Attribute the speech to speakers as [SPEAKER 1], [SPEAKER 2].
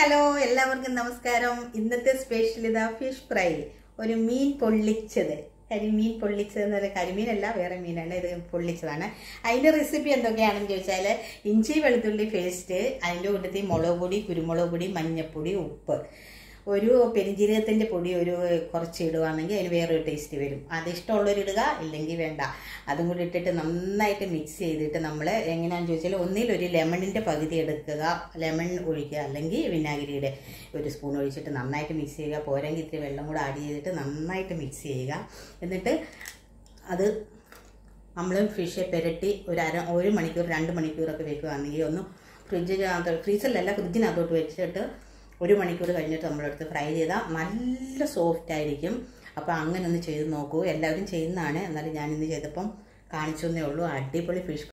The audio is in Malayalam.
[SPEAKER 1] ഹലോ എല്ലാവർക്കും നമസ്കാരം ഇന്നത്തെ സ്പെഷ്യൽ ഇതാ ഫിഷ് ഫ്രൈ ഒരു മീൻ പൊള്ളിച്ചത് കരിമീൻ പൊള്ളിച്ചത് എന്ന് പറയുന്നത് കരിമീനല്ല വേറെ മീനാണ് ഇത് പൊള്ളിച്ചതാണ് അതിൻ്റെ റെസിപ്പി എന്തൊക്കെയാണെന്ന് ചോദിച്ചാൽ ഇഞ്ചി വെളുത്തുള്ളി പേസ്റ്റ് അതിൻ്റെ കൂട്ടത്തിൽ മുളക് പൊടി കുരുമുളക് പൊടി മഞ്ഞൾപ്പൊടി ഉപ്പ് ഒരു പെരിഞ്ജീരകത്തിൻ്റെ പൊടി ഒരു കുറച്ച് ഇടുവാണെങ്കിൽ അതിന് വേറൊരു ടേസ്റ്റ് വരും അത് ഇഷ്ടമുള്ളവർ ഇടുക ഇല്ലെങ്കിൽ വേണ്ട അതും കൂടി ഇട്ടിട്ട് നന്നായിട്ട് മിക്സ് ചെയ്തിട്ട് നമ്മൾ എങ്ങനെയാണെന്ന് ചോദിച്ചാൽ ഒന്നിൽ ഒരു ലെമണിൻ്റെ പകുതി എടുക്കുക ലെമൺ ഒഴിക്കുക അല്ലെങ്കിൽ വിനാഗിരിയുടെ ഒരു സ്പൂൺ ഒഴിച്ചിട്ട് നന്നായിട്ട് മിക്സ് ചെയ്യുക പോരെങ്കിൽ ഇത്തിരി വെള്ളം കൂടെ ആഡ് ചെയ്തിട്ട് നന്നായിട്ട് മിക്സ് ചെയ്യുക എന്നിട്ട് അത് നമ്മൾ ഫിഷ് പുരട്ടി ഒരു അര ഒരു മണിക്കൂർ രണ്ട് മണിക്കൂറൊക്കെ വെക്കുകയാണെങ്കിൽ ഒന്ന് ഫ്രിഡ്ജിനകത്ത് ഫ്രീസറിലല്ല ഫ്രിഡ്ജിനകത്തോട്ട് വെച്ചിട്ട് ഒരു മണിക്കൂർ കഴിഞ്ഞിട്ട് നമ്മളെടുത്ത് ഫ്രൈ ചെയ്താൽ നല്ല സോഫ്റ്റ് ആയിരിക്കും അപ്പോൾ അങ്ങനെ ഒന്ന് ചെയ്ത് നോക്കൂ എല്ലാവരും ചെയ്യുന്നതാണ് എന്നാലും ഞാനിന്ന് ചെയ്തപ്പം കാണിച്ചെന്നേ ഉള്ളൂ അടിപൊളി ഫിഷ്